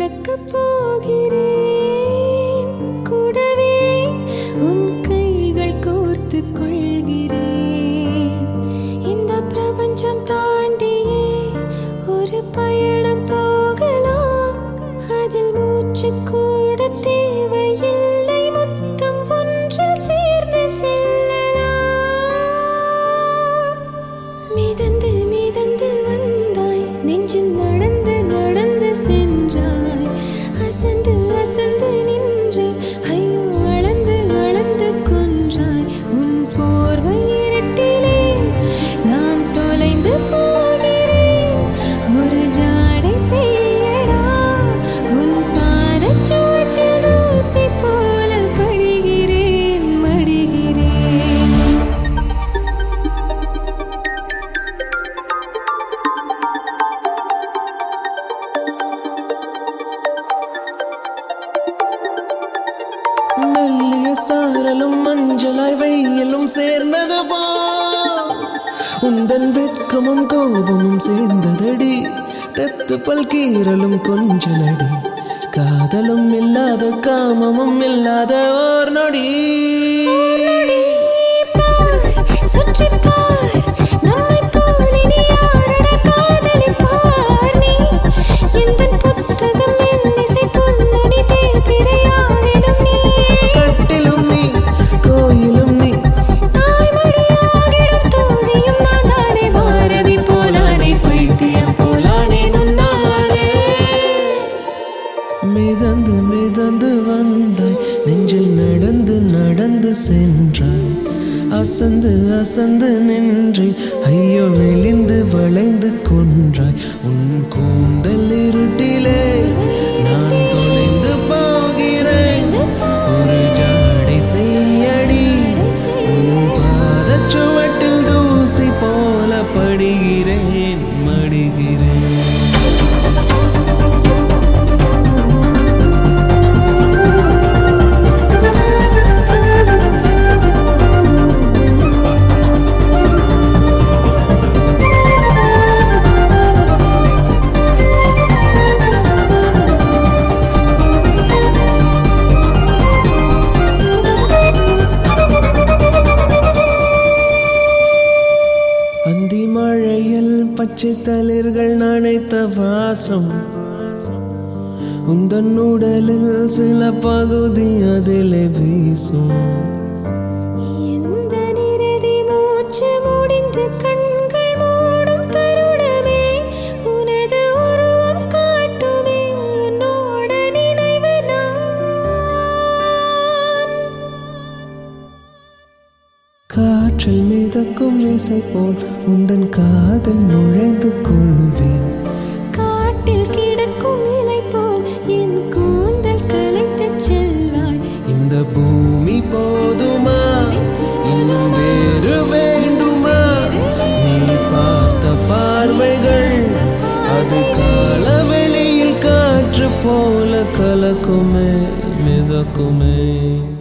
நடக்கப் போகிறேன் கூடவே உன் கைகள் கோர்த்துக் கொள்கிறேன் இந்த பிரபஞ்சம் தாண்டியே ஒரு பயணம் போகலாம் அதில் மூச்சு கூட தேவையில்லை மொத்தம் ஒன்றில் சேர்ந்து செல்லலாம் மிதந்து மிதந்து வந்தாய் நெஞ்சில் நடந்து நடந்து சென்றாய் அசந்து அசந்து நின்றேன் ஐயோ அளந்து அளந்து கொன்றாய் உன் போர்வை இருட்டிலே நான் தொலைந்து போகிறேன் ஒரு ஜாடை செய்யடா உன் பாதச்சுவட்டில் தூசி போல படுகிறேன் மடிகிறேன் மெல்லிய சாரலும் மஞ்சளாய் வெயிலும் சேர்ந்தது போ உந்தன் வெட்கமும் கோபமும் சேர்ந்ததடி தெத்து பல் கீரலும் கொஞ்சலடி காதலும் இல்லாத காமமும் இல்லாத ஓர் நொடி பார் சுற்றிப் பார் நம்மைப் போல் இனி யாரட காதலிப்பார் நீ எந்தன் புத்தகம் மெல்லிசை புல்லுனி தேய்பிறையாரிலும் நீ கட்டிலும் நீ கோயிலும் நீ தாய்மொழியாகிடும் தோழியும் நான் தானே பாரதி போலானே பைத்தியம் போலானே நுண்ணானே மிதந்து மிதந்து வந்தாய் நெஞ்சில் நடந்து நடந்து சென்றாய் அசந்து அசந்து நின்று ஐயோ மெலிந்து வளைந்து கொன்றாய் உன் கூந்தல் இருட்டிலே நான் தொலைந்து போகிறேன் ஒரு ஜாடை செய்யடி உன் பாதச்சுவட்டில் தூசி போல படுகிறேன் மடிகிறேன் அந்தி மழையில் பச்சை தளிர்கள் நனைத்த வாசம் உந்தன் உடலில் சில பகுதி அதிலே வீசும் எந்த நிறதி மூச்சு முடிந்து கண்கள் மூடும் தருணமே உனது உருவம் காட்டுமே உன்னோட நினைவு நான் காற்றில் மிதக்கும் இசை போல் உந்தன் காதல் நுழைந்து கொள்வேன் காட்டில் கிடக்கும் இலை போல் என் கூந்தல் கலைத்துச் செல்வாய் இந்த பூமி போதுமா இன்னும் வேறு வேண்டுமா நீ பார்த்த பார்வைகள் அது காலவெளியில் காற்று போல கலக்குமே மிதக்குமே